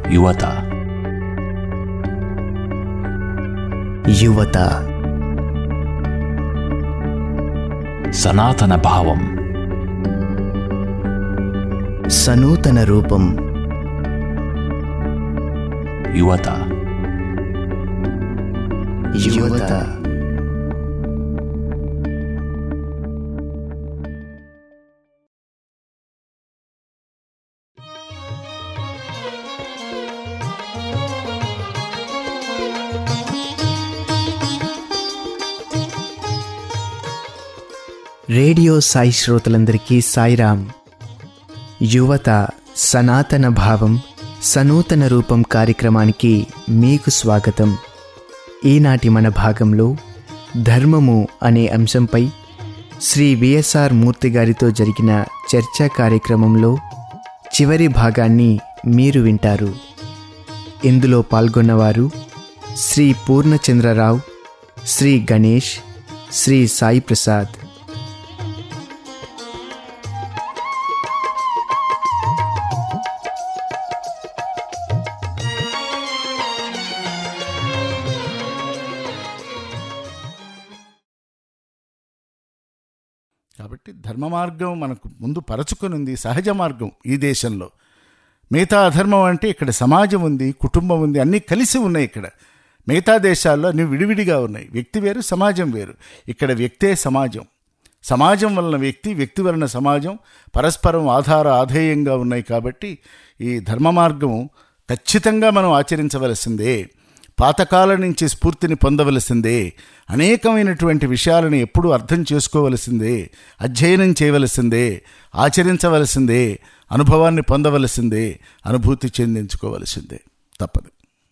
యువత యువత సనాతన భావం సనూతన రూపం యువత యువత రేడియో సాయి శ్రోతలందరికీ సాయిరామ్ యువత సనాతన భావం సనూతన రూపం కార్యక్రమానికి మీకు స్వాగతం ఈనాటి మన భాగంలో ధర్మము అనే అంశంపై శ్రీ విఎస్ఆర్ మూర్తి గారితో జరిగిన చర్చా కార్యక్రమంలో చివరి భాగాన్ని మీరు వింటారు ఇందులో పాల్గొన్నవారు శ్రీ పూర్ణచంద్రరావు శ్రీ గణేష్ శ్రీ సాయి ప్రసాద్ కాబట్టి ధర్మ మార్గం మనకు ముందు పరచుకొని ఉంది సహజ మార్గం ఈ దేశంలో మిగతా అధర్మం అంటే ఇక్కడ సమాజం ఉంది కుటుంబం ఉంది అన్నీ కలిసి ఉన్నాయి ఇక్కడ మిగతా దేశాల్లో అన్ని విడివిడిగా ఉన్నాయి వ్యక్తి వేరు సమాజం వేరు ఇక్కడ వ్యక్తే సమాజం సమాజం వలన వ్యక్తి వ్యక్తి వలన సమాజం పరస్పరం ఆధార ఆధేయంగా ఉన్నాయి కాబట్టి ఈ ధర్మ మార్గం ఖచ్చితంగా మనం ఆచరించవలసిందే పాతకాలం నుంచి స్ఫూర్తిని పొందవలసిందే అనేకమైనటువంటి విషయాలను ఎప్పుడూ అర్థం చేసుకోవలసిందే అధ్యయనం చేయవలసిందే ఆచరించవలసిందే అనుభవాన్ని పొందవలసిందే అనుభూతి చెందించుకోవలసిందే తప్పదు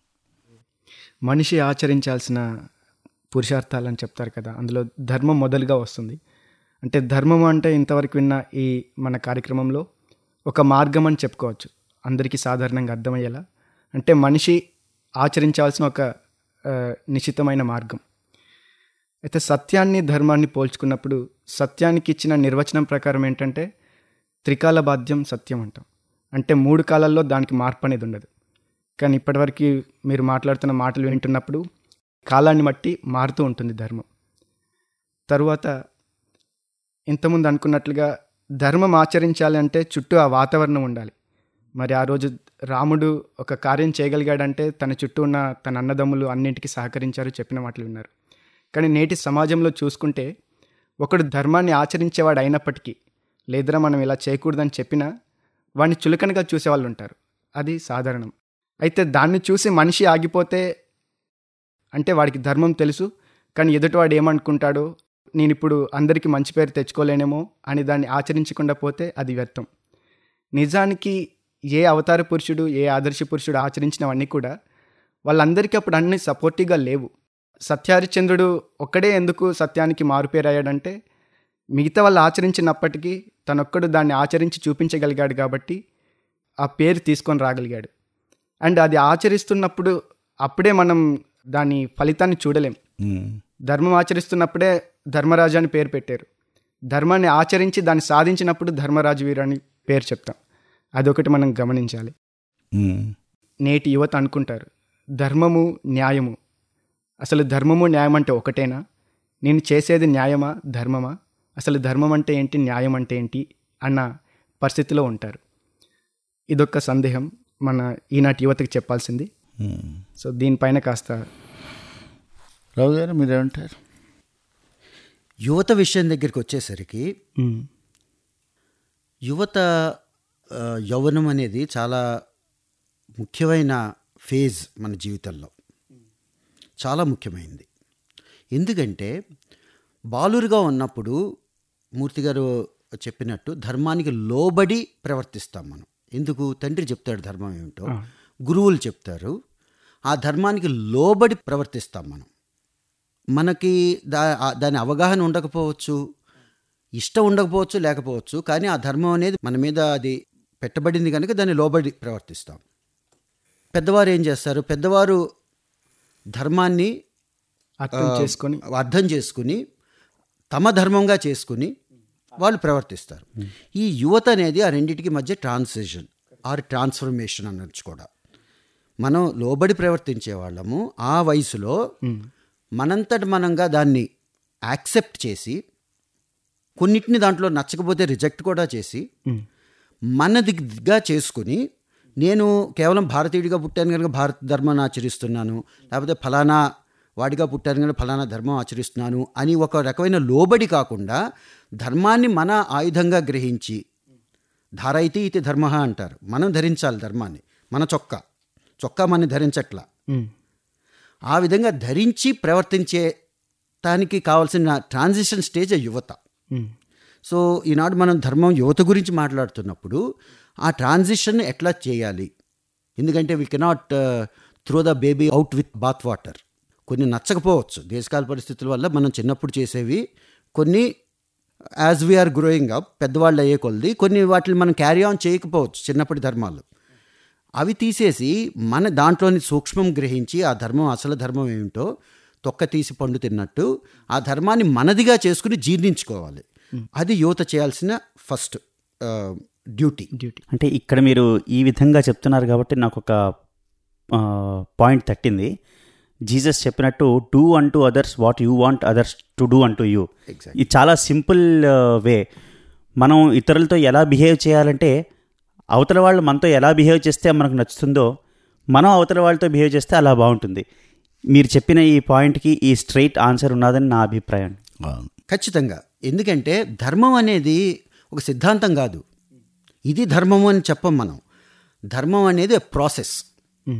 మనిషి ఆచరించాల్సిన పురుషార్థాలని చెప్తారు కదా అందులో ధర్మం మొదలుగా వస్తుంది అంటే ధర్మం అంటే ఇంతవరకు విన్న ఈ మన కార్యక్రమంలో ఒక మార్గం అని చెప్పుకోవచ్చు అందరికీ సాధారణంగా అర్థమయ్యేలా అంటే మనిషి ఆచరించాల్సిన ఒక ఆ, నిశ్చితమైన మార్గం అయితే సత్యాన్ని ధర్మాన్ని పోల్చుకున్నప్పుడు సత్యానికి ఇచ్చిన నిర్వచనం ప్రకారం ఏంటంటే త్రికాల బాధ్యం సత్యం అంటాం అంటే మూడు కాలాల్లో దానికి మార్పు అనేది ఉండదు కానీ ఇప్పటివరకు మీరు మాట్లాడుతున్న మాటలు వింటున్నప్పుడు కాలాన్ని బట్టి మారుతూ ఉంటుంది ధర్మం తరువాత ఇంతకుముందు అనుకున్నట్లుగా ధర్మం ఆచరించాలి అంటే చుట్టూ ఆ వాతావరణం ఉండాలి మరి ఆ రోజు రాముడు ఒక కార్యం చేయగలిగాడంటే తన చుట్టూ ఉన్న తన అన్నదమ్ములు అన్నింటికి సహకరించారు చెప్పిన మాటలు విన్నారు కానీ నేటి సమాజంలో చూసుకుంటే ఒకడు ధర్మాన్ని ఆచరించేవాడు అయినప్పటికీ లేదరా మనం ఇలా చేయకూడదని చెప్పినా వాడిని చులకనగా చూసేవాళ్ళు ఉంటారు అది సాధారణం అయితే దాన్ని చూసి మనిషి ఆగిపోతే అంటే వాడికి ధర్మం తెలుసు కానీ ఎదుటివాడు ఏమనుకుంటాడో నేను ఇప్పుడు అందరికీ మంచి పేరు తెచ్చుకోలేనేమో అని దాన్ని ఆచరించకుండా పోతే అది వ్యర్థం నిజానికి ఏ అవతార పురుషుడు ఏ ఆదర్శ పురుషుడు ఆచరించినవన్నీ కూడా వాళ్ళందరికీ అప్పుడు అన్ని సపోర్టివ్గా లేవు సత్యహరిచంద్రుడు ఒక్కడే ఎందుకు సత్యానికి మారుపేరు అయ్యాడంటే మిగతా వాళ్ళు ఆచరించినప్పటికీ తనొక్కడు దాన్ని ఆచరించి చూపించగలిగాడు కాబట్టి ఆ పేరు తీసుకొని రాగలిగాడు అండ్ అది ఆచరిస్తున్నప్పుడు అప్పుడే మనం దాని ఫలితాన్ని చూడలేం ఉమ్. ధర్మం ఆచరిస్తున్నప్పుడే ధర్మరాజు అని పేరు పెట్టారు ధర్మాన్ని ఆచరించి దాన్ని సాధించినప్పుడు ధర్మరాజు వీరు అని పేరు చెప్తాం అదొకటి మనం గమనించాలి ఉమ్. నేటి యువత అనుకుంటారు ధర్మము న్యాయము అసలు ధర్మము న్యాయం అంటే ఒకటేనా నేను చేసేది న్యాయమా ధర్మమా అసలు ధర్మం అంటే ఏంటి న్యాయం అంటే ఏంటి అన్న పరిస్థితిలో ఉంటారు ఇదొక సందేహం మన ఈనాటి యువతకి చెప్పాల్సింది ఉమ్. సో దీనిపైన కాస్త రావు గారు మీరేమంటారు యువత విషయం దగ్గరికి వచ్చేసరికి మ్, యువత ఆ, యవ్వనం అనేది చాలా ముఖ్యమైన ఫేజ్ మన జీవితంలో చాలా ముఖ్యమైనది ఎందుకంటే బాలురుగా ఉన్నప్పుడు మూర్తి గారు చెప్పినట్టు ధర్మానికి లోబడి ప్రవర్తిస్తాం మనం ఎందుకు తండ్రి చెప్తాడు ధర్మం ఏమిటో గురువులు చెప్తారు ఆ ధర్మానికి లోబడి ప్రవర్తిస్తాం మనం మనకి దా ఆ- దాని అవగాహన ఉండకపోవచ్చు ఇష్టం ఉండకపోవచ్చు లేకపోవచ్చు కానీ ఆ ధర్మం అనేది మన మీద అది పెట్టబడింది కనుక దాన్ని లోబడి ప్రవర్తిస్తాం పెద్దవారు ఏం చేస్తారు పెద్దవారు ధర్మాన్ని అర్థం చేసుకొని అర్థం చేసుకుని తమ ధర్మంగా చేసుకుని వాళ్ళు ప్రవర్తిస్తారు ఈ యువత అనేది ఆ రెండింటికి మధ్య ట్రాన్సిషన్ ఆర్ ట్రాన్స్ఫర్మేషన్ అనొచ్చు కూడా మనం లోబడి ప్రవర్తించే వాళ్ళము ఆ వయసులో మనంతట మనంగా దాన్ని యాక్సెప్ట్ చేసి కొన్నిటిని దాంట్లో నచ్చకపోతే రిజెక్ట్ కూడా చేసి మనదిగా చేసుకుని నేను కేవలం భారతీయుడిగా పుట్టాను కనుక భారత ధర్మాన్ని ఆచరిస్తున్నాను లేకపోతే ఫలానా వాడిగా పుట్టాను కనుక ఫలానా ధర్మం ఆచరిస్తున్నాను అని ఒక రకమైన లోబడి కాకుండా ధర్మాన్ని మన ఆయుధంగా గ్రహించి ధారైతి ఇది ధర్మ అంటారు మనం ధరించాలి ధర్మాన్ని మన చొక్కా చొక్కా మనం ధరించట్లా ఉమ్. ఆ విధంగా ధరించి ప్రవర్తించే దానికి కావాల్సిన ట్రాన్సిషన్ స్టేజ్ యువత ఉమ్. సో ఈనాడు మనం ధర్మం యువత గురించి మాట్లాడుతున్నప్పుడు ఆ ట్రాన్సిషన్ ఎట్లా చేయాలి ఎందుకంటే we cannot throw the baby out with bath water కొన్ని నచ్చకపోవచ్చు దేశకాల పరిస్థితుల వల్ల మనం చిన్నప్పుడు చేసేవి కొన్ని యాజ్ వీఆర్ గ్రోయింగ్ అప్ పెద్దవాళ్ళు అయ్యే కొలది కొన్ని వాటిని మనం క్యారీ ఆన్ చేయకపోవచ్చు చిన్నప్పటి ధర్మాలు అవి తీసేసి మన దాంట్లోని సూక్ష్మం గ్రహించి ఆ ధర్మం అసలు ధర్మం ఏమిటో తొక్క తీసి పండు తిన్నట్టు ఆ ధర్మాన్ని మనదిగా చేసుకుని జీర్ణించుకోవాలి అది యువత చేయాల్సిన ఫస్ట్ డ్యూటీ డ్యూటీ అంటే ఇక్కడ మీరు ఈ విధంగా చెప్తున్నారు కాబట్టి నాకు ఒక పాయింట్ తట్టింది జీసస్ చెప్పినట్టు do unto others what you want others to do unto you Exactly. ఇది చాలా సింపుల్ వే మనం ఇతరులతో ఎలా బిహేవ్ చేయాలంటే అవతల వాళ్ళు మనతో ఎలా బిహేవ్ చేస్తే మనకు నచ్చుతుందో మనం అవతల వాళ్ళతో బిహేవ్ చేస్తే అలా బాగుంటుంది మీరు చెప్పిన ఈ పాయింట్కి ఈ స్ట్రైట్ ఆన్సర్ ఉన్నదని నా అభిప్రాయం అవును. ఖచ్చితంగా ఎందుకంటే ధర్మం అనేది ఒక సిద్ధాంతం కాదు ఇది ధర్మము అని చెప్పం మనం ధర్మం అనేది ప్రాసెస్ ఉమ్.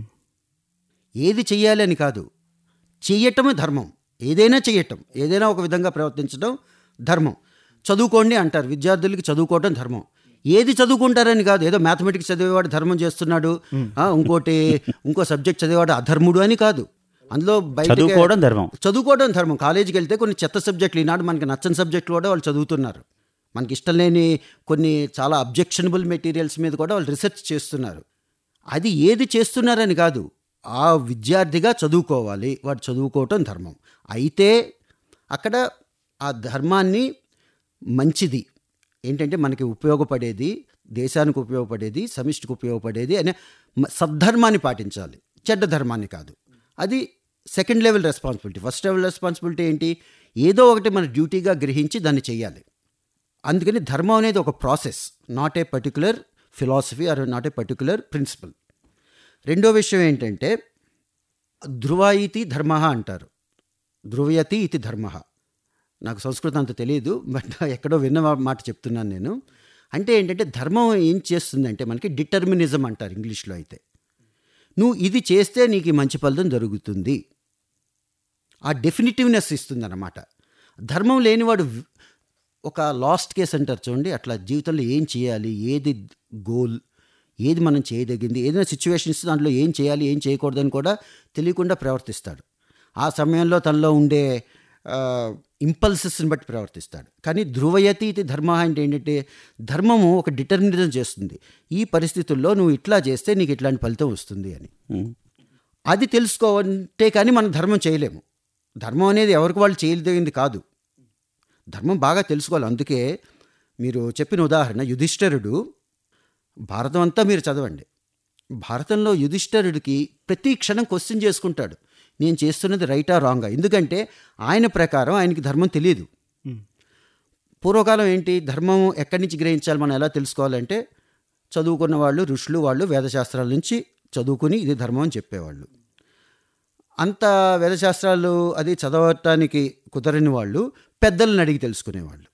ఏది చెయ్యాలి అని కాదు చెయ్యటమే ధర్మం ఏదైనా చెయ్యటం ఏదైనా ఒక విధంగా ప్రవర్తించడం ధర్మం చదువుకోండి అంటారు విద్యార్థులకి చదువుకోవటం ధర్మం ఏది చదువుకుంటారని కాదు ఏదో మ్యాథమెటిక్స్ చదివేవాడు ధర్మం చేస్తున్నాడు ఆ, ఇంకోటి ఇంకో సబ్జెక్ట్ చదివేవాడు అధర్ముడు అని కాదు అందులో బయట చదువుకోవడం ధర్మం చదువుకోవడం ధర్మం కాలేజీకి వెళ్తే కొన్ని చెత్త సబ్జెక్టులు ఈనాడు మనకి నచ్చని సబ్జెక్టులు కూడా వాళ్ళు చదువుతున్నారు మనకి ఇష్టం లేని కొన్ని చాలా అబ్జెక్షనబుల్ మెటీరియల్స్ మీద కూడా వాళ్ళు రీసెర్చ్ చేస్తున్నారు అది ఏది చేస్తున్నారని కాదు ఆ విద్యార్థిగా చదువుకోవాలి వాడు చదువుకోవటం ధర్మం అయితే అక్కడ ఆ ధర్మాన్ని మంచిది ఏంటంటే మనకి ఉపయోగపడేది దేశానికి ఉపయోగపడేది సమిష్టికి ఉపయోగపడేది అనే మ- సద్ధర్మాన్ని పాటించాలి చెడ్డ ధర్మాన్ని కాదు అది second level responsibility first level responsibility ఏంటి ఏదో ఒకటి మన డ్యూటీగా గ్రహించి దాన్ని చేయాలి అందుకని ధర్మం అనేది ఒక process not a particular philosophy or not a particular principle రెండో విషయం ఏంటంటే ధ్రువ ఇతి ధర్మ అంటారు ధ్రువయతి ఇది ధర్మ నాకు సంస్కృతం అంత తెలియదు బట్ ఎక్కడో విన్న వా- మాట చెప్తున్నాను నేను అంటే ఏంటంటే ధర్మం ఏం చేస్తుందంటే మనకి డిటర్మినిజం అంటారు ఇంగ్లీష్లో అయితే నువ్వు ఇది చేస్తే నీకు ఈ మంచి ఫలితం జరుగుతుంది ఆ డెఫినిటివ్నెస్ ఇస్తుందన్నమాట ధర్మం లేనివాడు వ్- ఒక లాస్ట్ కేస్ అంటారు చూడండి అట్లా జీవితంలో ఏం చేయాలి ఏది గోల్ ఏది మనం చేయదగింది ఏదైనా సిచ్యువేషన్స్ దాంట్లో ఏం చేయాలి ఏం చేయకూడదని కూడా తెలియకుండా ప్రవర్తిస్తాడు ఆ సమయంలో తనలో ఉండే ఇంపల్సెస్ని బట్టి ప్రవర్తిస్తాడు కానీ ధ్రువయతి ఇది ధర్మ అంటే ఏంటంటే ధర్మము ఒక డిటర్మినేషన్ చేస్తుంది ఈ పరిస్థితుల్లో నువ్వు ఇట్లా చేస్తే నీకు ఇట్లాంటి ఫలితం వస్తుంది అని ఉమ్. అది తెలుసుకోవంటే కానీ మనం ధర్మం చేయలేము ధర్మం అనేది ఎవరికి వాళ్ళు చేయదగింది కాదు ధర్మం బాగా తెలుసుకోవాలి అందుకే మీరు చెప్పిన ఉదాహరణ యుధిష్ఠరుడు భారతం అంతా మీరు చదవండి భారతంలో యుధిష్ఠరుడికి ప్రతి క్షణం క్వశ్చన్ చేసుకుంటాడు నేను చేస్తున్నది రైటా రాంగా ఎందుకంటే ఆయన ప్రకారం ఆయనకి ధర్మం తెలియదు పూర్వకాలం ఏంటి ధర్మం ఎక్కడి నుంచి గ్రహించాలి మనం ఎలా తెలుసుకోవాలంటే చదువుకున్న వాళ్ళు ఋషులు వాళ్ళు వేదశాస్త్రాల నుంచి చదువుకుని ఇది ధర్మం అని చెప్పేవాళ్ళు అంత వేదశాస్త్రాలు అది చదవటానికి కుదరని వాళ్ళు పెద్దలను అడిగి తెలుసుకునేవాళ్ళు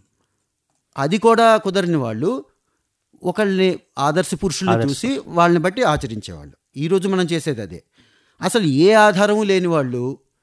అది కూడా కుదరని వాళ్ళు ఒకళ్ళని ఆదర్శ పురుషుల్ని చూసి వాళ్ళని బట్టి ఆచరించేవాళ్ళు ఈరోజు మనం చేసేది అదే అసలు ఏ ఆధారము లేని వాళ్ళు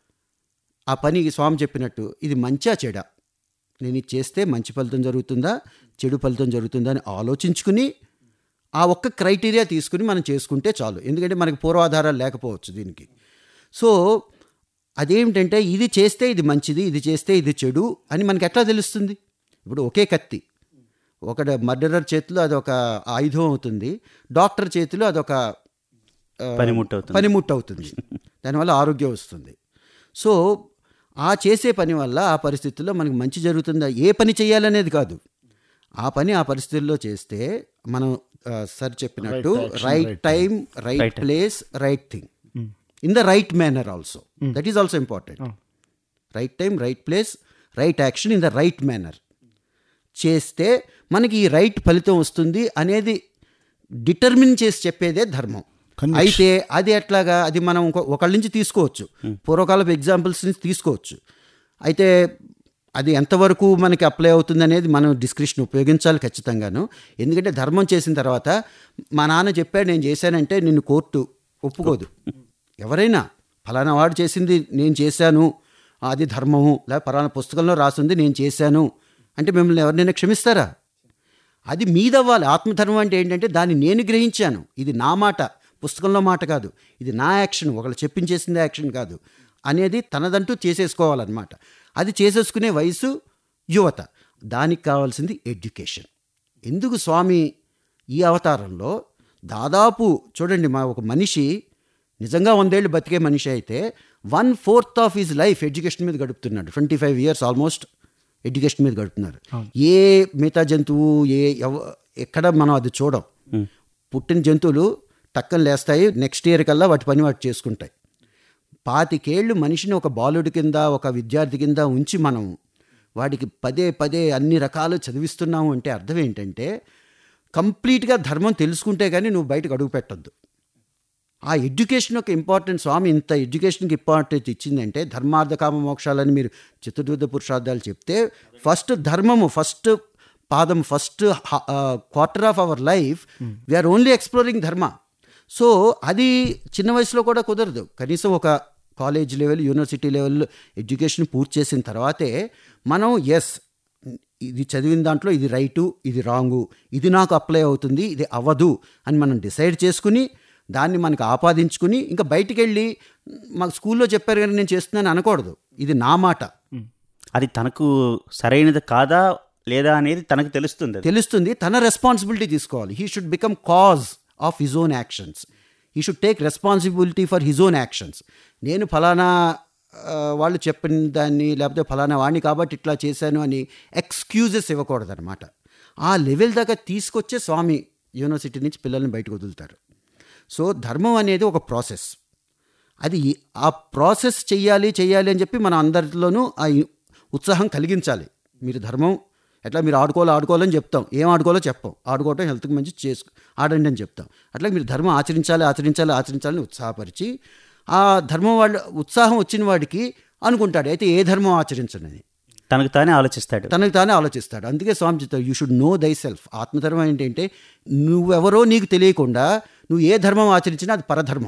ఆ పని స్వామి చెప్పినట్టు ఇది మంచా చెడా నేను ఇది చేస్తే మంచి ఫలితం జరుగుతుందా చెడు ఫలితం జరుగుతుందా అని ఆలోచించుకుని ఆ ఒక్క క్రైటీరియా తీసుకుని మనం చేసుకుంటే చాలు ఎందుకంటే మనకి పూర్వాధారాలు లేకపోవచ్చు దీనికి సో అదేమిటంటే ఇది చేస్తే ఇది మంచిది ఇది చేస్తే ఇది చెడు అని మనకి ఎట్లా తెలుస్తుంది ఇప్పుడు ఒకే కత్తి ఒక మర్డరర్ చేతిలో అదొక ఆయుధం అవుతుంది డాక్టర్ చేతిలో అదొక ఆ, పనిముట్టు అవుతుంది. పనిముట్టు అవుతుంది దానివల్ల ఆరోగ్యం వస్తుంది సో ఆ చేసే పని వల్ల ఆ పరిస్థితుల్లో మనకి మంచి జరుగుతుందా ఏ పని చేయాలనేది కాదు ఆ పని ఆ పరిస్థితుల్లో చేస్తే మనం ఆ, సార్ చెప్పినట్టు Right action, right right time right place right thing in the right manner also that is also important right time right place right action in the right manner చేస్తే మనకి ఈ రైట్ ఫలితం వస్తుంది అనేది డిటర్మిన్ చేసి చెప్పేదే ధర్మం Conviction. అయితే అది ఎట్లాగా అది మనం ఇంకో- ఒకళ్ళ నుంచి తీసుకోవచ్చు పూర్వకాలపు ఎగ్జాంపుల్స్ నుంచి తీసుకోవచ్చు అయితే అది ఎంతవరకు మనకి అప్లై అవుతుంది అనేది మనం డిస్క్రిప్షన్ ఉపయోగించాలి ఖచ్చితంగాను ఎందుకంటే ధర్మం చేసిన తర్వాత మా నాన్న చెప్పాడు నేను చేశానంటే నిన్ను కోర్టు ఒప్పుకోదు ఎవరైనా ఫలానా వాడు చేసింది నేను చేశాను అది ధర్మము లేదా ఫలానా పుస్తకంలో రాసింది నేను చేశాను అంటే మిమ్మల్ని ఎవరినైనా క్షమిస్తారా అది మీదవ్వాలి ఆత్మధర్మం అంటే ఏంటంటే దాన్ని నేను గ్రహించాను ఇది నా మాట పుస్తకంలో మాట కాదు ఇది నా యాక్షన్ ఒకళ్ళు చెప్పించేసింది యాక్షన్ కాదు అనేది తనదంటూ చేసేసుకోవాలన్నమాట అది చేసేసుకునే వయసు యువత దానికి కావాల్సింది ఎడ్యుకేషన్ ఎందుకు స్వామి ఈ అవతారంలో దాదాపు చూడండి మా ఒక మనిషి నిజంగా వందేళ్ళు బతికే మనిషి అయితే one fourth of his life education మీద గడుపుతున్నాడు twenty five years almost education మీద గడుపుతున్నారు ఏ మిగతా జంతువు ఏ ఎవ- ఎక్కడ మనం అది చూడం పుట్టిన జంతువులు టక్కన లేస్తాయి నెక్స్ట్ ఇయర్ కల్లా వాటి పని వాటి చేసుకుంటాయి పాతికేళ్ళు మనిషిని ఒక బాలుడి కింద ఒక విద్యార్థి కింద ఉంచి మనం వాడికి పదే పదే అన్ని రకాలు చదివిస్తున్నాము అంటే అర్థం ఏంటంటే కంప్లీట్గా ధర్మం తెలుసుకుంటే కానీ నువ్వు బయటకు అడుగు పెట్టద్దు ఆ ఎడ్యుకేషన్ యొక్క ఇంపార్టెన్స్ స్వామి ఇంత ఎడ్యుకేషన్కి ఇంపార్టెన్స్ ఇచ్చిందంటే ధర్మార్థ కామ మోక్షాలని మీరు చతుర్విధ పురుషార్థాలు చెప్తే ఫస్ట్ ధర్మము ఫస్ట్ పాదం first quarter of our life we're only exploring dharma so అది చిన్న వయసులో కూడా కుదరదు కనీసం ఒక college level university level education పూర్తి చేసిన తర్వాతే మనం ఎస్ ఇది చదివిన దాంట్లో ఇది రైటు ఇది రాంగు ఇది నాకు అప్లై అవుతుంది ఇది అవ్వదు అని మనం డిసైడ్ చేసుకుని దాన్ని మనకు ఆపాదించుకుని ఇంకా బయటికి వెళ్ళి మాకు స్కూల్లో చెప్పారు కానీ నేను చేస్తున్నాను అనకూడదు ఇది నా మాట అది తనకు సరైనది కాదా లేదా అనేది తనకు తెలుస్తుంది అది. తెలుస్తుంది తన రెస్పాన్సిబిలిటీ తీసుకోవాలి he should become cause of his own actions he should take responsibility for his own actions నేను ఫలానా ఆ, వాళ్ళు చెప్పిన దాన్ని లేకపోతే ఫలానా వాడిని కాబట్టి ఇట్లా చేశాను అని ఎక్స్క్యూజెస్ ఇవ్వకూడదు అనమాట ఆ లెవెల్ దాకా తీసుకొచ్చే స్వామి యూనివర్సిటీ నుంచి పిల్లల్ని బయటకు వదులుతారు సో ధర్మం అనేది ఒక ప్రాసెస్ అది ఆ ప్రాసెస్ చెయ్యాలి చెయ్యాలి అని చెప్పి మన అందరిలోనూ ఆ ఇ- ఉత్సాహం కలిగించాలి మీరు ధర్మం ఎట్లా మీరు ఆడుకోవాలి ఆడుకోవాలని చెప్తాం ఏం ఆడుకోవాలో చెప్పాం ఆడుకోవటం హెల్త్కి మంచి చేసుకో ఆడండి అని చెప్తాం అట్లా మీరు ధర్మం ఆచరించాలి ఆచరించాలి ఆచరించాలని ఉత్సాహపరిచి ఆ ధర్మం వాళ్ళ ఉత్సాహం వచ్చిన వాడికి అనుకుంటాడు అయితే ఏ ధర్మం ఆచరించనని తనకు తానే ఆలోచిస్తాడు తనకు తానే ఆలోచిస్తాడు అందుకే స్వామి చెప్తారు you should know thyself ఆత్మధర్మం ఏంటంటే నువ్వెవరో నీకు తెలియకుండా నువ్వు ఏ ధర్మం ఆచరించినా అది పరధర్మం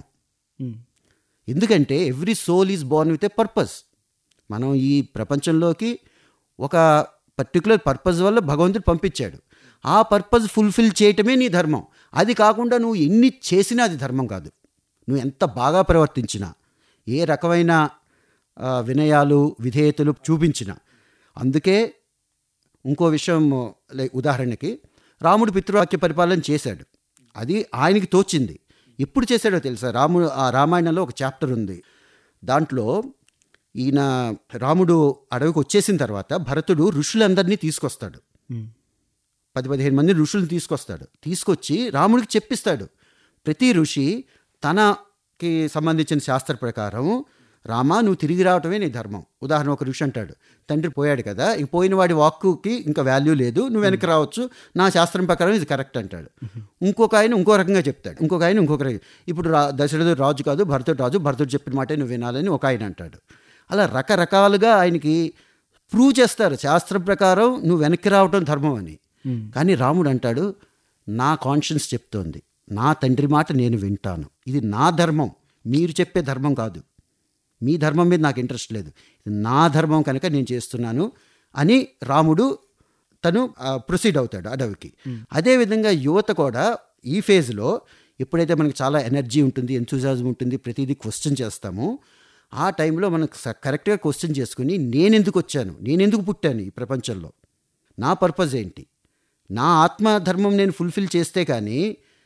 ఎందుకంటే every soul is born with a purpose మనం ఈ ప్రపంచంలోకి ఒక పర్టికులర్ పర్పస్ వల్ల భగవంతుడు పంపించాడు ఆ పర్పస్ ఫుల్ఫిల్ చేయటమే నీ ధర్మం అది కాకుండా నువ్వు ఎన్ని చేసినా అది ధర్మం కాదు నువ్వు ఎంత బాగా ప్రవర్తించినా ఏ రకమైన ఆ, వినయాలు విధేయతలు చూపించినా అందుకే ఇంకో విషయం లైక్ ఉదాహరణకి రాముడు పితృవాక్య పరిపాలన చేశాడు అది ఆయనకి తోచింది ఎప్పుడు చేశాడో తెలుసా రాముడు ఆ రామాయణంలో ఒక చాప్టర్ ఉంది దాంట్లో ఈయన రాముడు అడవికి వచ్చేసిన తర్వాత భరతుడు ఋషులందరినీ తీసుకొస్తాడు పది పదిహేను మంది ఋషులను తీసుకొస్తాడు తీసుకొచ్చి రాముడికి చెప్పిస్తాడు ప్రతి ఋషి తనకి సంబంధించిన శాస్త్ర ప్రకారం రామా నువ్వు తిరిగి రావటమే నీ ధర్మం ఉదాహరణ ఒక ఋషి అంటాడు తండ్రి పోయాడు కదా ఇంక పోయిన వాడి వాక్కుకి ఇంకా వాల్యూ లేదు నువ్వు వెనక్కి రావచ్చు నా శాస్త్రం ప్రకారం ఇది కరెక్ట్ అంటాడు ఇంకొక ఆయన ఇంకో రకంగా చెప్తాడు ఇంకొక ఆయన ఇంకొక రకంగా ఇప్పుడు రా దశరథుడు రాజు కాదు భరతుడు రాజు భరతుడు చెప్పిన మాటే నువ్వు వినాలని ఒక ఆయన అంటాడు అలా రకరకాలుగా ఆయనకి ప్రూవ్ చేస్తారు శాస్త్రం ప్రకారం నువ్వు వెనక్కి రావటం ధర్మం అని కానీ రాముడు అంటాడు నా కాన్షియన్స్ చెప్తోంది నా తండ్రి మాట నేను వింటాను ఇది నా ధర్మం మీరు చెప్పే ధర్మం కాదు మీ ధర్మం మీద నాకు ఇంట్రెస్ట్ లేదు ఇది నా ధర్మం కనుక నేను చేస్తున్నాను అని రాముడు తను ప్రొసీడ్ అవుతాడు అడవికి అదేవిధంగా యువత కూడా ఈ ఫేజ్లో ఎప్పుడైతే మనకి చాలా ఎనర్జీ ఉంటుంది ఎంతూజాజం ఉంటుంది ప్రతిదీ క్వశ్చన్ చేస్తామో ఆ టైంలో మనం స- కరెక్ట్గా క్వశ్చన్ చేసుకుని నేను ఎందుకు వచ్చాను నేను ఎందుకు పుట్టాను ఈ ప్రపంచంలో నా పర్పస్ ఏంటి నా ఆత్మధర్మం నేను ఫుల్ఫిల్ చేస్తే కానీ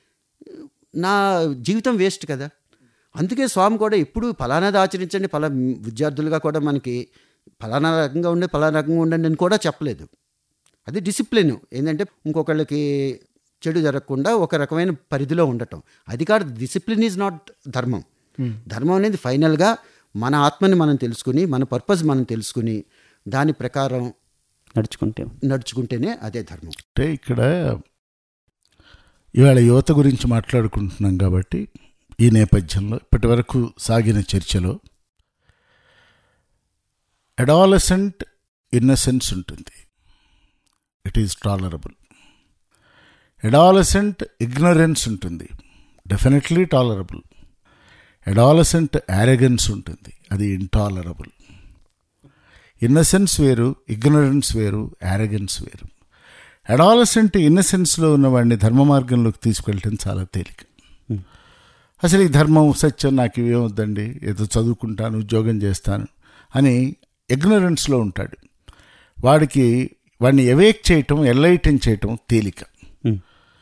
నా జీవితం వేస్ట్ కదా అందుకే స్వామి కూడా ఎప్పుడు ఫలానాది ఆచరించండి ఫలా విద్యార్థులుగా కూడా మనకి ఫలానా రకంగా ఉండే ఫలానా రకంగా ఉండండి అని కూడా చెప్పలేదు అది డిసిప్లిన్ ఏంటంటే ఇంకొకళ్ళకి చెడు జరగకుండా ఒక రకమైన పరిధిలో ఉండటం అది కాదు డిసిప్లిన్ ఈజ్ నాట్ ధర్మం ధర్మం అనేది ఫైనల్గా మన ఆత్మని మనం తెలుసుకుని మన పర్పస్ మనం తెలుసుకుని దాని ప్రకారం నడుచుకుంటే నడుచుకుంటేనే అదే ధర్మం అంటే ఇక్కడ ఇవాళ యువత గురించి మాట్లాడుకుంటున్నాం కాబట్టి ఈ నేపథ్యంలో ఇప్పటి వరకు సాగిన చర్చలో అడాలసెంట్ ఇన్నసెన్స్ ఉంటుంది it is tolerable adolescent ignorance ఉంటుంది డెఫినెట్లీ టాలరబుల్ అడాలసెంట్ యారగెన్స్ ఉంటుంది అది ఇంటాలరబుల్ ఇన్నసెన్స్ వేరు ఇగ్నరెన్స్ వేరు యారగెన్స్ వేరు అడాలసెంట్ ఇన్నసెన్స్లో ఉన్నవాడిని ధర్మ మార్గంలోకి తీసుకెళ్ళటం చాలా తేలిక అసలు ఈ ధర్మం సత్యం నాకు ఇవేం వద్దండి ఏదో చదువుకుంటాను ఉద్యోగం చేస్తాను అని ఇగ్నరెన్స్లో ఉంటాడు వాడికి వాడిని ఎవేక్ చేయటం ఎల్లైటన్ చేయటం తేలిక ఉమ్.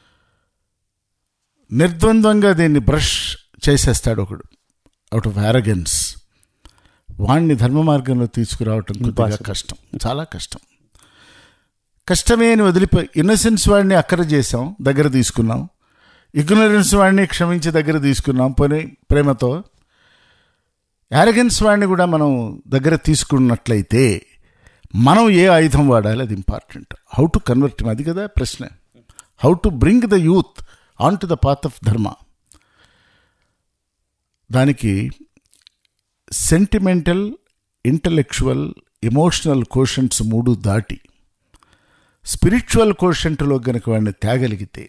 నిర్ద్వంద్వంగా దీన్ని బ్రష్ చేసేస్తాడు ఒకడు అవుట్ ఆఫ్ యారగెన్స్ వాణ్ణి ధర్మ మార్గంలో తీసుకురావటం కొద్దిగా కష్టం చాలా కష్టం కష్టమే అని వదిలిపోయి ఇన్నసెన్స్ వాడిని అక్కర చేసాం దగ్గర తీసుకున్నాం ఇగ్నరెన్స్ వాడిని క్షమించి దగ్గర తీసుకున్నాం పోనీ ప్రేమతో యారగెన్స్ వాడిని కూడా మనం దగ్గర తీసుకున్నట్లయితే మనం ఏ ఆయుధం వాడాలి అది ఇంపార్టెంట్ హౌ టు కన్వర్ట్ అది కదా ప్రశ్న how to bring the youth onto the path of dharma దానికి సెంటిమెంటల్ ఇంటలెక్చువల్ ఎమోషనల్ కోషంట్స్ మూడు దాటి స్పిరిచువల్ కోషంట్లో గనక వాడిని తేగలిగితే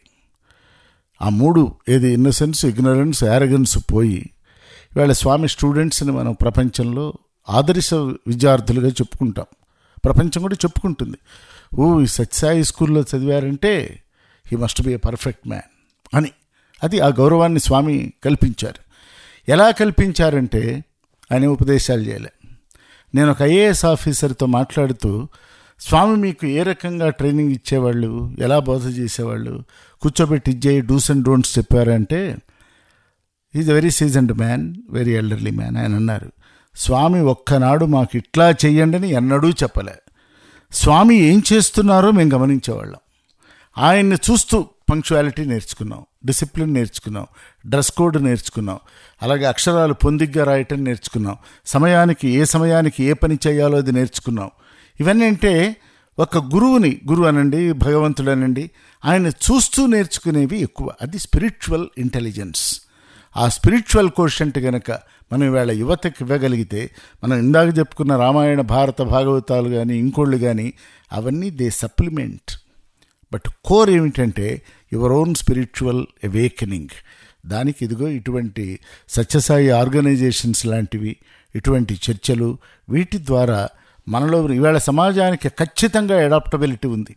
ఆ మూడు ఏది ఇన్నసెన్స్ ఇగ్నరెన్స్ యారగెన్స్ పోయి ఇవాళ స్వామి స్టూడెంట్స్ని మనం ప్రపంచంలో ఆదర్శ విద్యార్థులుగా చెప్పుకుంటాం ప్రపంచం కూడా చెప్పుకుంటుంది ఓ ఈ సత్యసాయి స్కూల్లో చదివారంటే he must be a perfect man అని అది ఆ గౌరవాన్ని స్వామి కల్పించారు ఎలా కల్పించారంటే ఆయన ఉపదేశాలు చేయలే నేను ఒక ఐఏఎస్ ఆఫీసర్తో మాట్లాడుతూ స్వామి మీకు ఏ రకంగా ట్రైనింగ్ ఇచ్చేవాళ్ళు ఎలా బోధ చేసేవాళ్ళు కూర్చోబెట్టి ఇచ్చేయి డూస్ అండ్ డోంట్స్ చెప్పారంటే is very seasoned man very elderly man ఆయన అన్నారు స్వామి ఒక్కనాడు మాకు ఇట్లా చెయ్యండి అని ఎన్నడూ చెప్పలే స్వామి ఏం చేస్తున్నారో మేము గమనించేవాళ్ళం ఆయన్ని చూస్తూ పంక్చువాలిటీ నేర్చుకున్నాం డిసిప్లిన్ నేర్చుకున్నాం డ్రెస్ కోడ్ నేర్చుకున్నాం అలాగే అక్షరాలు పొందిగ్గా రాయటం నేర్చుకున్నాం సమయానికి ఏ సమయానికి ఏ పని చేయాలో అది నేర్చుకున్నాం ఇవన్నీ అంటే ఒక గురువుని గురువు అనండి భగవంతుడు అనండి ఆయన చూస్తూ నేర్చుకునేవి ఎక్కువ అది స్పిరిచువల్ ఇంటెలిజెన్స్ ఆ స్పిరిచువల్ కోషంట్ గనక మనం ఇవాళ యువతకి ఇవ్వగలిగితే మనం ఇందాక చెప్పుకున్న రామాయణ భారత భాగవతాలు కానీ ఇంకోళ్ళు కానీ అవన్నీ దే సప్లిమెంట్ బట్ కోర్ ఏమిటంటే యువర్ ఓన్ స్పిరిచువల్ అవేకనింగ్ దానికి ఇదిగో ఇటువంటి సత్యసాయి ఆర్గనైజేషన్స్ లాంటివి ఇటువంటి చర్చలు వీటి ద్వారా మనలో ఇవాళ సమాజానికి ఖచ్చితంగా అడాప్టబిలిటీ ఉంది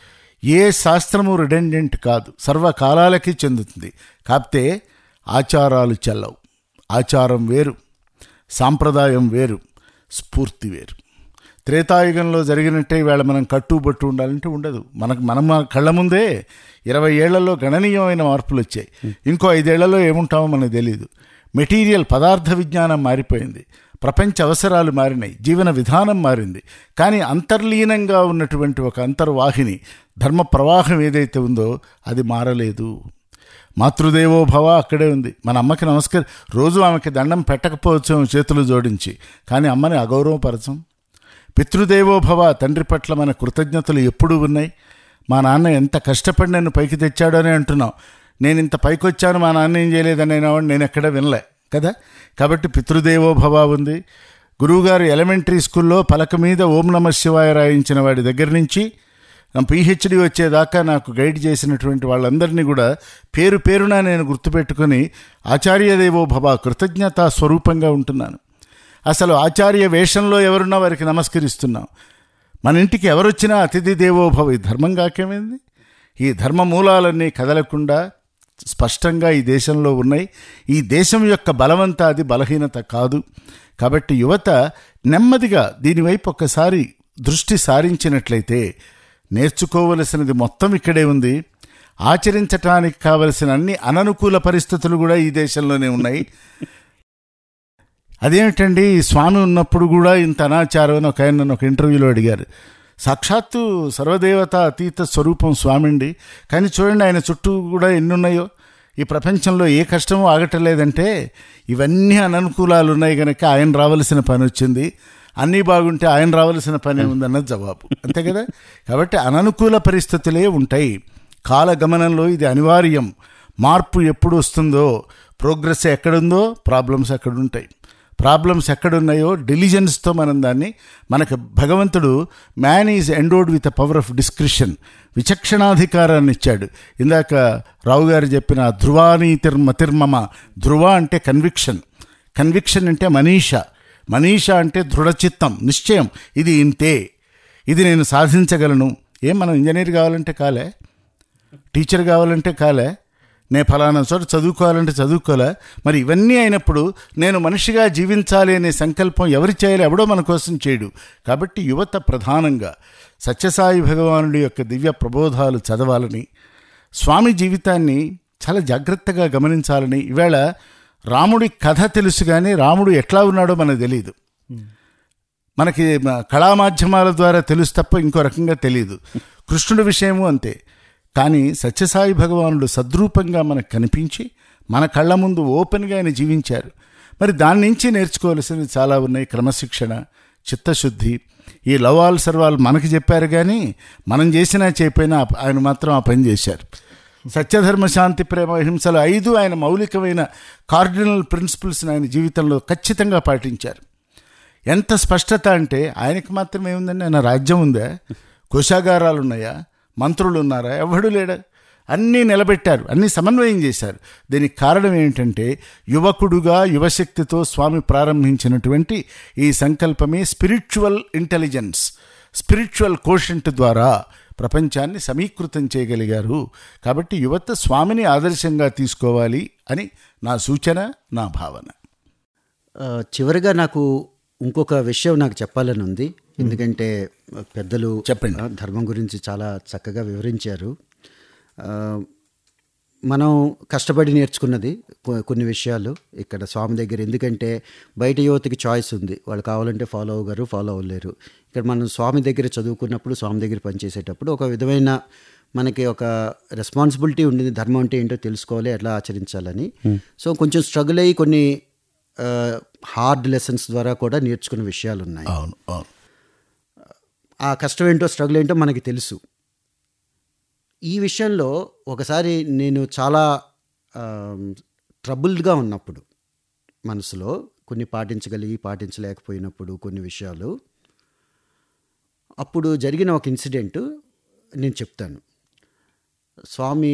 ఏ శాస్త్రము రిడెండెంట్ కాదు సర్వకాలాలకి చెందుతుంది కాకపోతే ఆచారాలు చెల్లవు ఆచారం వేరు సాంప్రదాయం వేరు స్ఫూర్తి వేరు త్రేతాయుగంలో జరిగినట్టే ఇవాళ మనం కట్టుబట్టు ఉండాలంటే ఉండదు మనకు మనం మన కళ్ళ ముందే ఇరవై ఏళ్లలో గణనీయమైన మార్పులు వచ్చాయి ఇంకో ఐదేళ్లలో ఏముంటామో మనకు తెలియదు మెటీరియల్ పదార్థ విజ్ఞానం మారిపోయింది ప్రపంచ అవసరాలు మారినాయి జీవన విధానం మారింది కానీ అంతర్లీనంగా ఉన్నటువంటి ఒక అంతర్వాహిని ధర్మ ప్రవాహం ఏదైతే ఉందో అది మారలేదు మాతృదేవో భవ అక్కడే ఉంది మన అమ్మకి నమస్కారం రోజు ఆమెకి దండం పెట్టకపోవచ్చు చేతులు జోడించి కానీ అమ్మని అగౌరవపరచం పితృదేవో భవ తండ్రి పట్ల మన కృతజ్ఞతలు ఎప్పుడూ ఉన్నాయి మా నాన్న ఎంత కష్టపడి నన్ను పైకి తెచ్చాడో అని అంటున్నాం నేను ఇంత పైకి వచ్చాను మా నాన్న ఏం చేయలేదని అనేవాడు నేను ఎక్కడ వినలే కదా కాబట్టి పితృదేవో భవ ఉంది గురువుగారు ఎలిమెంటరీ స్కూల్లో పలక మీద ఓం నమ శివాయ రాయించిన వాడి దగ్గర నుంచి పిహెచ్డి వచ్చేదాకా నాకు గైడ్ చేసినటువంటి వాళ్ళందరినీ కూడా పేరు పేరున నేను గుర్తుపెట్టుకుని ఆచార్యదేవో భవ కృతజ్ఞతా స్వరూపంగా ఉంటున్నాను అసలు ఆచార్య వేషంలో ఎవరున్నా వారికి నమస్కరిస్తున్నాం మన ఇంటికి ఎవరొచ్చినా అతిథి దేవోభవ ఈ ధర్మం కాకేమైంది ఈ ధర్మ మూలాలన్నీ కదలకుండా స్పష్టంగా ఈ దేశంలో ఉన్నాయి ఈ దేశం యొక్క బలవంతా అది బలహీనత కాదు కాబట్టి యువత నెమ్మదిగా దీనివైపు ఒక్కసారి దృష్టి సారించినట్లయితే నేర్చుకోవలసినది మొత్తం ఇక్కడే ఉంది ఆచరించటానికి కావలసిన అన్ని అననుకూల పరిస్థితులు కూడా ఈ దేశంలోనే ఉన్నాయి అదేమిటండి ఈ స్వామి ఉన్నప్పుడు కూడా ఇంత అనాచారం అని ఒక ఆయన నన్ను ఒక ఇంటర్వ్యూలో అడిగారు సాక్షాత్తు సర్వదేవత అతీత స్వరూపం స్వామిండి కానీ చూడండి ఆయన చుట్టూ కూడా ఎన్నున్నాయో ఈ ప్రపంచంలో ఏ కష్టమూ ఆగటలేదంటే ఇవన్నీ అననుకూలాలు ఉన్నాయి కనుక ఆయన రావలసిన పని వచ్చింది అన్నీ బాగుంటే ఆయన రావలసిన పని ఉందన్నది జవాబు అంతే కదా కాబట్టి అననుకూల పరిస్థితులే ఉంటాయి కాలగమనంలో ఇది అనివార్యం మార్పు ఎప్పుడు వస్తుందో ప్రోగ్రెస్ ఎక్కడుందో ప్రాబ్లమ్స్ ఎక్కడ ఉంటాయి ప్రాబ్లమ్స్ ఎక్కడున్నాయో డెలిజెన్స్తో మనం దాన్ని మనకు భగవంతుడు man is endowed with a power of discretion విచక్షణాధికారాన్ని ఇచ్చాడు ఇందాక రావు గారు చెప్పిన ధ్రువానీతిర్మతిర్మమ ధ్రువ అంటే కన్విక్షన్ కన్విక్షన్ అంటే మనీష మనీష అంటే దృఢచిత్తం నిశ్చయం ఇది ఇంతే ఇది నేను సాధించగలను ఏం మనం ఇంజనీర్ కావాలంటే కాలే టీచర్ కావాలంటే కాలే నే ఫలానా చోట చదువుకోవాలంటే చదువుకోలే మరి ఇవన్నీ అయినప్పుడు నేను మనిషిగా జీవించాలి అనే సంకల్పం ఎవరి చేయాలి ఎవడో మన కోసం చేయడు కాబట్టి యువత ప్రధానంగా సత్యసాయి భగవానుడి యొక్క దివ్య ప్రబోధాలు చదవాలని స్వామి జీవితాన్ని చాలా జాగ్రత్తగా గమనించాలని ఈవేళ రాముడి కథ తెలుసు కానీ రాముడు ఎట్లా ఉన్నాడో మనకు తెలియదు మనకి మ- కళామాధ్యమాల ద్వారా తెలుసు తప్ప ఇంకో రకంగా తెలియదు కృష్ణుడి విషయము అంతే కానీ సత్యసాయి భగవానుడు సద్రూపంగా మనకు కనిపించి మన కళ్ళ ముందు ఓపెన్గా ఆయన జీవించారు మరి దాని నుంచి నేర్చుకోవాల్సినవి చాలా ఉన్నాయి క్రమశిక్షణ చిత్తశుద్ధి ఈ లవాల్ సర్వాలు మనకి చెప్పారు కానీ మనం చేసినా చేయకపోయినా ఆ- ఆయన మాత్రం ఆ పని చేశారు సత్యధర్మ శాంతి ప్రేమ హింసలు ఐదు ఆయన మౌలికమైన కార్డినల్ ప్రిన్సిపల్స్ని ఆయన జీవితంలో ఖచ్చితంగా పాటించారు ఎంత స్పష్టత అంటే ఆయనకి మాత్రం ఏముందండి ఆయన రాజ్యం ఉందా కోశాగారాలు ఉన్నాయా మంత్రులు ఉన్నారా ఎవడు లేడా అన్నీ నిలబెట్టారు అన్నీ సమన్వయం చేశారు దీనికి కారణం ఏంటంటే యువకుడుగా యువశక్తితో స్వామి ప్రారంభించినటువంటి ఈ సంకల్పమే స్పిరిచువల్ ఇంటెలిజెన్స్ స్పిరిచువల్ కోషంట్ ద్వారా ప్రపంచాన్ని సమీకృతం చేయగలిగారు కాబట్టి యువత స్వామిని ఆదర్శంగా తీసుకోవాలి అని నా సూచన నా భావన ఆ, చివరిగా నాకు ఇంకొక విషయం నాకు చెప్పాలని ఉంది ఎందుకంటే పెద్దలు చెప్పండి. ఆ, ధర్మం గురించి చాలా చక్కగా వివరించారు ఆ, మనం కష్టపడి నేర్చుకున్నది కొ- కొన్ని విషయాలు ఇక్కడ స్వామి దగ్గర ఎందుకంటే బయట యువతకి చాయిస్ ఉంది వాళ్ళు కావాలంటే ఫాలో అవ్వగారు ఫాలో అవ్వలేరు ఇక్కడ మనం స్వామి దగ్గర చదువుకున్నప్పుడు స్వామి దగ్గర పనిచేసేటప్పుడు ఒక విధమైన మనకి ఒక రెస్పాన్సిబిలిటీ ఉండింది ధర్మం అంటే ఏంటో తెలుసుకోవాలి ఎట్లా ఆచరించాలని సో కొంచెం స్ట్రగుల్ అయ్యి కొన్ని హార్డ్ లెసన్స్ ద్వారా కూడా నేర్చుకున్న విషయాలు ఉన్నాయి అవును అవును ఆ కష్టం ఏంటో స్ట్రగుల్ ఏంటో మనకి తెలుసు ఈ విషయంలో ఒకసారి నేను చాలా ట్రబుల్డ్గా ఉన్నప్పుడు మనసులో కొన్ని పాటించగలిగి పాటించలేకపోయినప్పుడు కొన్ని విషయాలు అప్పుడు జరిగిన ఒక ఇన్సిడెంట్ నేను చెప్తాను స్వామి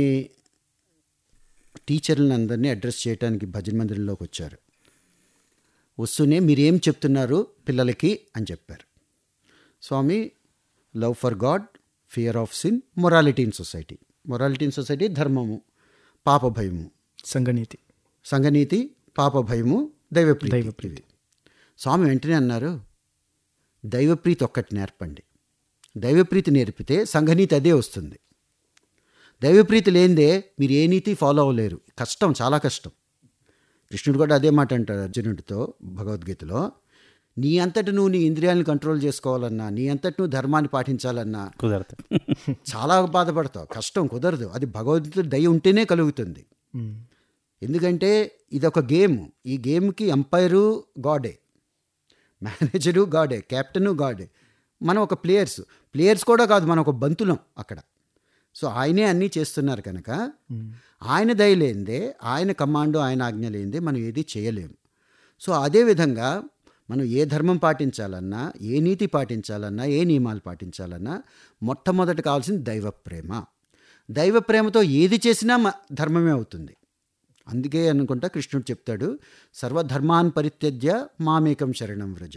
టీచర్లను అందరినీ అడ్రస్ చేయడానికి భజన మందిరంలోకి వచ్చారు వస్తూనే మీరేం చెప్తున్నారు పిల్లలకి అని చెప్పారు Swami love for God fear of sin morality in society morality in society ధర్మము పాప భయము సంగనీతి సంఘనీతి పాప భయము దైవప్రీతి దైవప్రీతి. ఇవి. స్వామి వెంటనే అన్నారు దైవప్రీతి ఒక్కటి నేర్పండి దైవప్రీతి నేర్పితే సంఘనీతి అదే వస్తుంది దైవప్రీతి లేనిదే మీరు ఏ నీతి ఫాలో అవ్వలేరు కష్టం చాలా కష్టం కృష్ణుడు కూడా అదే మాట అంటాడు అర్జునుడితో భగవద్గీతలో నీ అంతటి నువ్వు నీ ఇంద్రియాలను కంట్రోల్ చేసుకోవాలన్నా నీ అంతటి నువ్వు ధర్మాన్ని పాటించాలన్నా కుదరదు చాలా బాధపడతావు కష్టం కుదరదు అది భగవంతుడి దయ ఉంటేనే కలుగుతుంది ఎందుకంటే ఇది ఒక గేమ్ ఈ గేమ్కి అంపైరు గాడే మేనేజరు గాడే కెప్టెను గాడే మనం ఒక ప్లేయర్స్ ప్లేయర్స్ కూడా కాదు మనం ఒక బంతులం అక్కడ సో ఆయనే అన్నీ చేస్తున్నారు కనుక ఆయన దయ లేనిదే ఆయన కమాండో ఆయన ఆజ్ఞ లేనిదే మనం ఏది చేయలేము సో అదేవిధంగా మనం ఏ ధర్మం పాటించాలన్నా ఏ నీతి పాటించాలన్నా ఏ నియమాలు పాటించాలన్నా మొట్టమొదట కావాల్సింది దైవ ప్రేమ దైవ ప్రేమతో ఏది చేసినా మ- ధర్మమే అవుతుంది అందుకే అనుకుంటా కృష్ణుడు చెప్తాడు సర్వధర్మాన్ పరిత్యజ్య మామేకం శరణం వ్రజ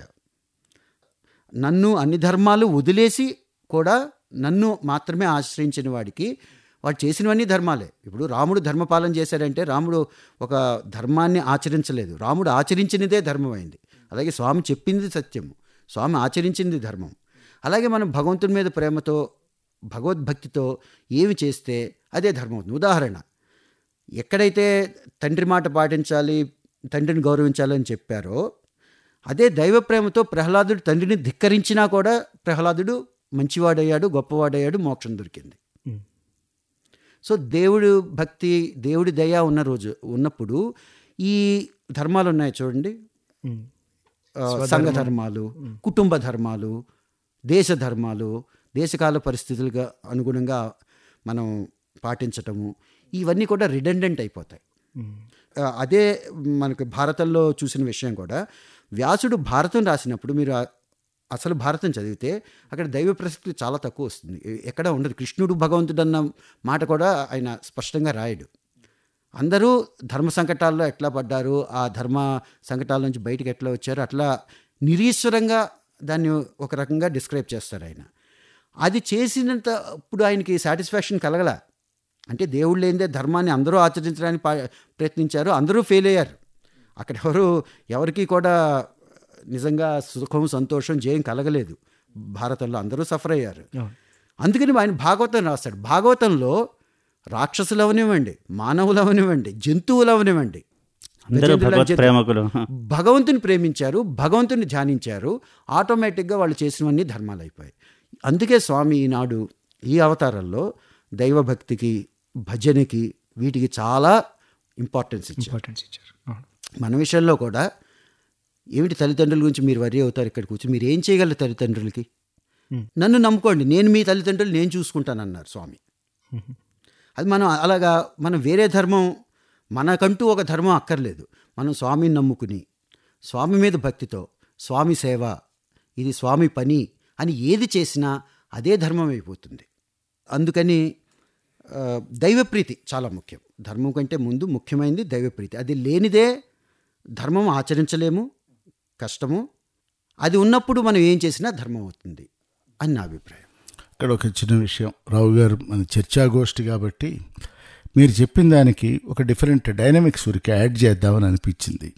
నన్ను అన్ని ధర్మాలు వదిలేసి కూడా నన్ను మాత్రమే ఆశ్రయించిన వాడికి వాడు చేసినవన్నీ ధర్మాలే ఇప్పుడు రాముడు ధర్మపాలన చేశాడంటే రాముడు ఒక ధర్మాన్ని ఆచరించలేదు రాముడు ఆచరించినదే ధర్మమైంది అలాగే స్వామి చెప్పింది సత్యము స్వామి ఆచరించింది ధర్మం అలాగే మనం భగవంతుని మీద ప్రేమతో భగవద్భక్తితో ఏమి చేస్తే అదే ధర్మం అవుతుంది ఉదాహరణ ఎక్కడైతే తండ్రి మాట పాటించాలి తండ్రిని గౌరవించాలని చెప్పారో అదే దైవ ప్రేమతో ప్రహ్లాదుడు తండ్రిని ధిక్కరించినా కూడా ప్రహ్లాదుడు మంచివాడయ్యాడు గొప్పవాడయ్యాడు మోక్షం దొరికింది సో దేవుడు భక్తి దేవుడి దయ ఉన్న రోజు ఉన్నప్పుడు ఈ ధర్మాలు ఉన్నాయి చూడండి ఆ, సంఘ ధర్మాలు కుటుంబ ధర్మాలు దేశ ధర్మాలు దేశకాల పరిస్థితులుగా అనుగుణంగా మనం పాటించటము ఇవన్నీ కూడా రిడెండెంట్ అయిపోతాయి ఆ, అదే మనకు భారతంలో చూసిన విషయం కూడా వ్యాసుడు భారతం రాసినప్పుడు మీరు ఆ- అసలు భారతం చదివితే అక్కడ దైవ ప్రసక్తి చాలా తక్కువ వస్తుంది ఎ- ఎక్కడ ఉండదు కృష్ణుడు భగవంతుడు అన్న మాట కూడా ఆయన స్పష్టంగా రాయడు అందరూ ధర్మ సంకటాల్లో ఎట్లా పడ్డారు ఆ ధర్మ సంకటాల నుంచి బయటికి ఎట్లా వచ్చారు అట్లా నిరీశ్వరంగా దాన్ని ఒక రకంగా డిస్క్రైబ్ చేస్తారు ఆయన అది చేసినంత ఇప్పుడు ఆయనకి సాటిస్ఫాక్షన్ కలగల అంటే దేవుడు లేనిదే ధర్మాన్ని అందరూ ఆచరించడానికి పా- ప్రయత్నించారు అందరూ ఫెయిల్ అయ్యారు అక్కడ ఎవరు ఎవరికి కూడా నిజంగా సుఖం సంతోషం జయం కలగలేదు భారతంలో అందరూ సఫర్ అయ్యారు అందుకని ఆయన భాగవతం రాస్తాడు భాగవతంలో రాక్షసులు అవనివ్వండి మానవులు అవనివ్వండి జంతువులు అవనివ్వండి అందరూ భగవత్ ప్రేమకులు భగవంతుని ప్రేమించారు భగవంతుని ధ్యానించారు ఆటోమేటిక్గా వాళ్ళు చేసినవన్నీ ధర్మాలు అయిపోయాయి అందుకే స్వామి ఈనాడు ఈ అవతారంలో దైవభక్తికి భజనకి వీటికి చాలా ఇంపార్టెన్స్ ఇచ్చారు ఇంపార్టెన్స్ ఇచ్చారు అవును. మన విషయంలో కూడా ఏమిటి తల్లిదండ్రుల గురించి మీరు వరి అవుతారు ఇక్కడ కూర్చొని మీరు ఏం చేయగలరు తల్లిదండ్రులకి నన్ను నమ్ముకోండి నేను మీ తల్లిదండ్రులు నేను చూసుకుంటానన్నారు స్వామి అది మనం అలాగా మనం వేరే ధర్మం మనకంటూ ఒక ధర్మం అక్కర్లేదు మనం స్వామిని నమ్ముకుని స్వామి మీద భక్తితో స్వామి సేవ ఇది స్వామి పని అని ఏది చేసినా అదే ధర్మం అయిపోతుంది అందుకని ఆ, దైవప్రీతి చాలా ముఖ్యం ధర్మం కంటే ముందు ముఖ్యమైనది దైవప్రీతి అది లేనిదే ధర్మం ఆచరించలేము కష్టము అది ఉన్నప్పుడు మనం ఏం చేసినా ధర్మం అవుతుంది అని నా అభిప్రాయం ఇక్కడ ఒక చిన్న విషయం రావు గారు మన చర్చాగోష్ఠి కాబట్టి మీరు చెప్పిన దానికి ఒక డిఫరెంట్ డైనమిక్స్ ఊరికి యాడ్ చేద్దామని అనిపించింది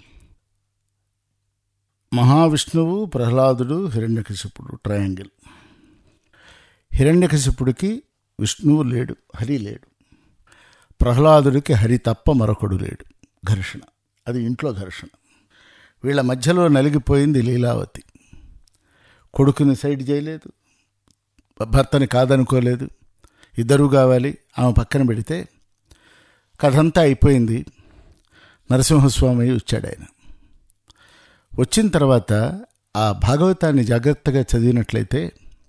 మహావిష్ణువు ప్రహ్లాదుడు హిరణ్యకశిపుడు ట్రయాంగిల్ హిరణ్యకశిపుడికి విష్ణువు లేడు హరి లేడు ప్రహ్లాదుడికి హరి తప్ప మరొకడు లేడు ఘర్షణ అది ఇంట్లో ఘర్షణ వీళ్ళ మధ్యలో నలిగిపోయింది లీలావతి కొడుకుని సైడ్ చేయలేదు భర్తని కాదనుకోలేదు ఇద్దరూ కావాలి ఆమె పక్కన పెడితే కథంతా అయిపోయింది నరసింహస్వామి వచ్చాడు ఆయన వచ్చిన తర్వాత ఆ భాగవతాన్ని జాగ్రత్తగా చదివినట్లయితే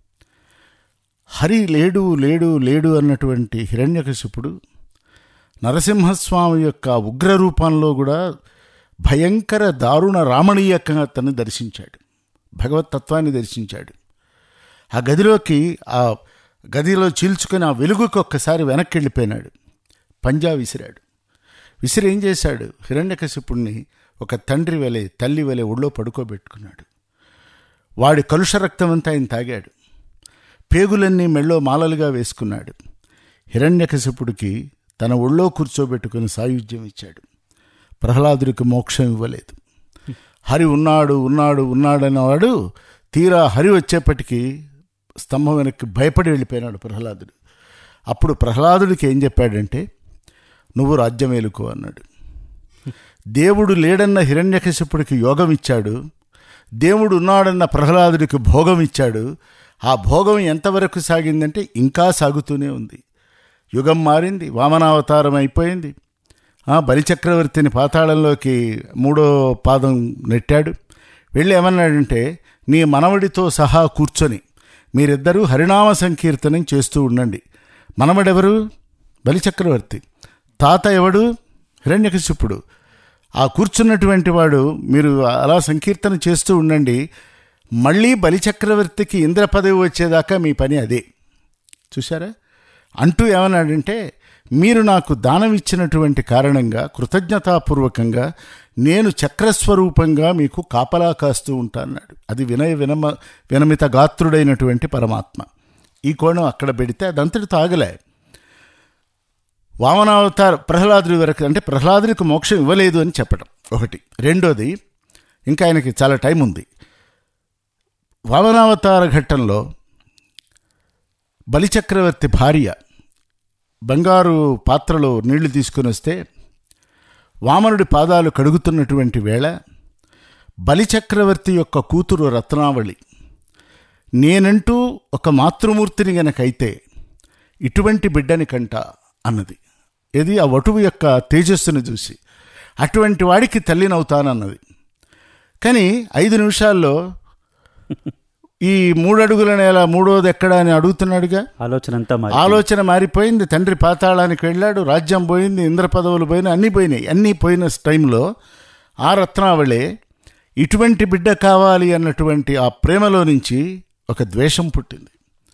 హరి లేడు లేడు లేడు అన్నటువంటి హిరణ్యకశిపుడు నరసింహస్వామి యొక్క ఉగ్ర రూపంలో కూడా భయంకర దారుణ రామణీయతను దర్శించాడు భగవతత్వాన్ని దర్శించాడు ఆ గదిలోకి ఆ గదిలో చీల్చుకొని ఆ వెలుగుకి ఒక్కసారి వెనక్కి వెళ్ళిపోయినాడు పంజా విసిరాడు విసిరి ఏం చేశాడు హిరణ్యకశిపుణ్ణి ఒక తండ్రి వలె తల్లి వలె ఒళ్ళో పడుకోబెట్టుకున్నాడు వాడి కలుష రక్తం అంతా ఆయన తాగాడు పేగులన్నీ మెళ్ళో మాలలుగా వేసుకున్నాడు హిరణ్యకశిపుడికి తన ఒళ్ళో కూర్చోబెట్టుకుని సాయుధ్యం ఇచ్చాడు ప్రహ్లాదుడికి మోక్షం ఇవ్వలేదు హరి ఉన్నాడు ఉన్నాడు ఉన్నాడన్నవాడు తీరా హరి వచ్చేప్పటికీ స్తంభం వెనక్కి భయపడి వెళ్ళిపోయినాడు ప్రహ్లాదుడు అప్పుడు ప్రహ్లాదుడికి ఏం చెప్పాడంటే నువ్వు రాజ్యం ఏలుకో అన్నాడు దేవుడు లేడన్న హిరణ్యకశిపుడికి యోగం ఇచ్చాడు దేవుడు ఉన్నాడన్న ప్రహ్లాదుడికి భోగం ఇచ్చాడు ఆ భోగం ఎంతవరకు సాగిందంటే ఇంకా సాగుతూనే ఉంది యుగం మారింది వామనావతారం అయిపోయింది ఆ బలిచక్రవర్తిని పాతాళంలోకి మూడో పాదం నెట్టాడు వెళ్ళి ఏమన్నాడంటే నీ మనవడితో సహా కూర్చొని మీరిద్దరూ హరినామ సంకీర్తనం చేస్తూ ఉండండి మనవడెవరు బలిచక్రవర్తి తాత ఎవడు హిరణ్యకశిపుడు ఆ కూర్చున్నటువంటి వాడు మీరు అలా సంకీర్తన చేస్తూ ఉండండి మళ్ళీ బలిచక్రవర్తికి ఇంద్ర పదవి వచ్చేదాకా మీ పని అదే చూసారా అంటూ ఏమన్నాడంటే మీరు నాకు దానం ఇచ్చినటువంటి కారణంగా కృతజ్ఞతాపూర్వకంగా నేను చక్రస్వరూపంగా మీకు కాపలా కాస్తూ ఉంటాన్నాడు అది వినయ వినమ వినమిత గాత్రుడైనటువంటి పరమాత్మ ఈ కోణం అక్కడ పెడితే అదంతటితో ఆగలే వామనావతార ప్రహ్లాదుడి వరకు అంటే ప్రహ్లాదుడికి మోక్షం ఇవ్వలేదు అని చెప్పడం ఒకటి రెండోది ఇంకా ఆయనకి చాలా టైం ఉంది వామనావతార ఘట్టంలో బలిచక్రవర్తి భార్య బంగారు పాత్రలో నీళ్లు తీసుకుని వస్తే వామనుడి పాదాలు కడుగుతున్నటువంటి వేళ బలిచక్రవర్తి యొక్క కూతురు రత్నావళి నేనంటూ ఒక మాతృమూర్తిని గనకైతే ఇటువంటి బిడ్డని కంట అన్నది ఇది ఆ వటువు యొక్క తేజస్సుని చూసి అటువంటి వాడికి తల్లినవుతానన్నది కానీ ఐదు నిమిషాల్లో ఈ మూడడుగుల నేల మూడోది ఎక్కడ అని అడుగుతున్నాడుగా ఆలోచన అంతా మారి ఆలోచన మారిపోయింది తండ్రి పాతాళానికి వెళ్ళాడు రాజ్యం పోయింది ఇంద్ర పదవులు పోయినాయి అన్నీ పోయినాయి అన్నీ పోయిన టైంలో ఆ రత్నావళే ఇటువంటి బిడ్డ కావాలి అన్నటువంటి ఆ ప్రేమలో నుంచి ఒక ద్వేషం పుట్టింది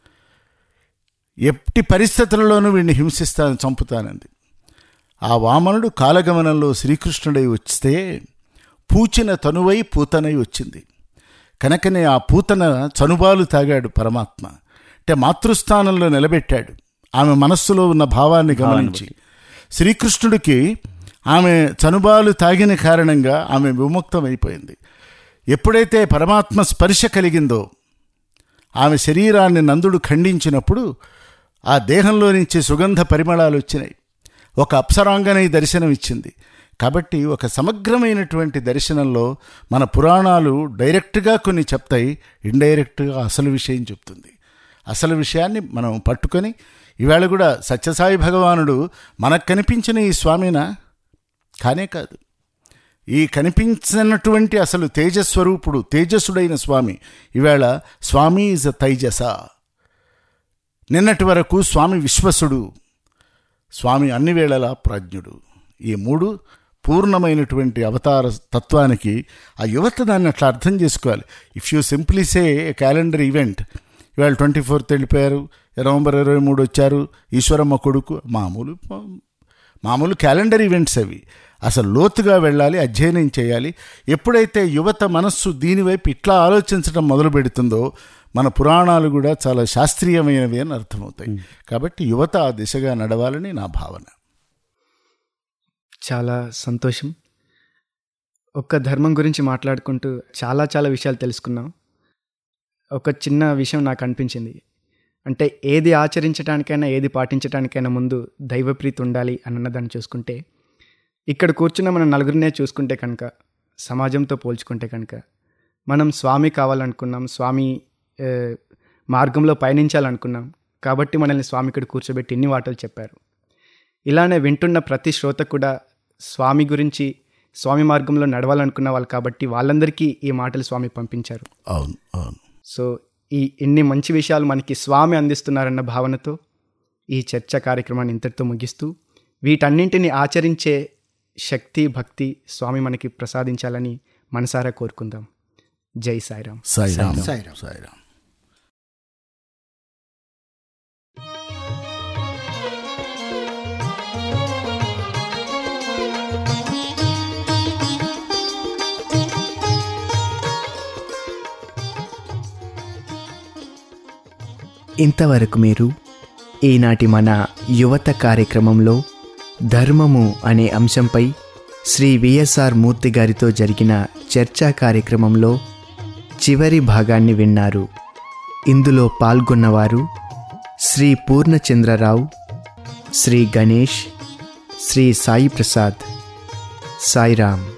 ఎట్టి పరిస్థితులలోనూ వీడిని హింసిస్తాను చంపుతానంది ఆ వామనుడు కాలగమనంలో శ్రీకృష్ణుడై వస్తే పూచిన తనువై పూతనై వచ్చింది కనుకనే ఆ పూతన చనుబాలు తాగాడు పరమాత్మ అంటే మాతృస్థానంలో నిలబెట్టాడు ఆమె మనస్సులో ఉన్న భావాన్ని గమనించి శ్రీకృష్ణుడికి ఆమె చనుబాలు తాగిన కారణంగా ఆమె విముక్తమైపోయింది ఎప్పుడైతే పరమాత్మ స్పర్శ కలిగిందో ఆమె శరీరాన్ని నందుడు ఖండించినప్పుడు ఆ దేహంలో నుంచి సుగంధ పరిమళాలు వచ్చినాయి ఒక అప్సరాంగనై దర్శనం ఇచ్చింది కాబట్టి ఒక సమగ్రమైనటువంటి దర్శనంలో మన పురాణాలు డైరెక్ట్గా కొన్ని చెప్తాయి ఇండైరెక్ట్గా అసలు విషయం చెప్తుంది అసలు విషయాన్ని మనం పట్టుకొని ఈవేళ కూడా సత్యసాయి భగవానుడు మనకు కనిపించిన ఈ స్వామినా కానే కాదు ఈ కనిపించినటువంటి అసలు తేజస్వరూపుడు తేజస్సుడైన స్వామి ఈవేళ స్వామి ఇస్ అ తైజస నిన్నటి వరకు స్వామి విశ్వసుడు స్వామి అన్ని వేళలా ప్రాజ్ఞుడు ఈ మూడు పూర్ణమైనటువంటి అవతార తత్వానికి ఆ యువత దాన్ని అట్లా అర్థం చేసుకోవాలి if you simply say calendar event ఇవాళ ట్వంటీ ఫోర్త్ వెళ్ళిపోయారు నవంబర్ ఇరవై మూడు వచ్చారు ఈశ్వరమ్మ కొడుకు మామూలు మామూలు క్యాలెండర్ ఈవెంట్స్ అవి అసలు లోతుగా వెళ్ళాలి అధ్యయనం చేయాలి ఎప్పుడైతే యువత మనస్సు దీనివైపు ఇట్లా ఆలోచించడం మొదలు పెడుతుందో మన పురాణాలు కూడా చాలా శాస్త్రీయమైనవి అని అర్థమవుతాయి కాబట్టి యువత ఆ దిశగా నడవాలని నా భావన చాలా సంతోషం ఒక్క ధర్మం గురించి మాట్లాడుకుంటూ చాలా చాలా విషయాలు తెలుసుకున్నాం ఒక చిన్న విషయం నాకు అనిపించింది అంటే ఏది ఆచరించడానికైనా ఏది పాటించడానికైనా ముందు దైవప్రీతి ఉండాలి అని అన్నదాన్ని చూసుకుంటే ఇక్కడ కూర్చున్న మన నలుగురినే చూసుకుంటే కనుక సమాజంతో పోల్చుకుంటే కనుక మనం స్వామి కావాలనుకున్నాం స్వామి ఏ, మార్గంలో పయనించాలనుకున్నాం కాబట్టి మనల్ని స్వామి ఇక్కడ కూర్చోబెట్టి ఇన్ని వాటలు చెప్పారు ఇలానే వింటున్న ప్రతి శ్రోత కూడా స్వామి గురించి స్వామి మార్గంలో నడవాలనుకున్న వాళ్ళు కాబట్టి వాళ్ళందరికీ ఈ మాటలు స్వామి పంపించారు అవును అవును సో ఈ ఇన్ని మంచి విషయాలు మనకి స్వామి అందిస్తున్నారన్న భావనతో ఈ చర్చ కార్యక్రమాన్ని ఇంతటితో ముగిస్తూ వీటన్నింటిని ఆచరించే శక్తి భక్తి స్వామి మనకి ప్రసాదించాలని మనసారా కోరుకుందాం జై సాయిరామ్ సాయిరామ్ సాయిరామ్. సాయిరామ్ ఇంతవరకు మీరు ఈనాటి మన యువత కార్యక్రమంలో ధర్మము అనే అంశంపై శ్రీ విఎస్ఆర్ మూర్తి గారితో జరిగిన చర్చా కార్యక్రమంలో చివరి భాగాన్ని విన్నారు ఇందులో పాల్గొన్నవారు శ్రీ పూర్ణచంద్రరావు శ్రీ గణేష్ శ్రీ సాయి ప్రసాద్ సాయిరామ్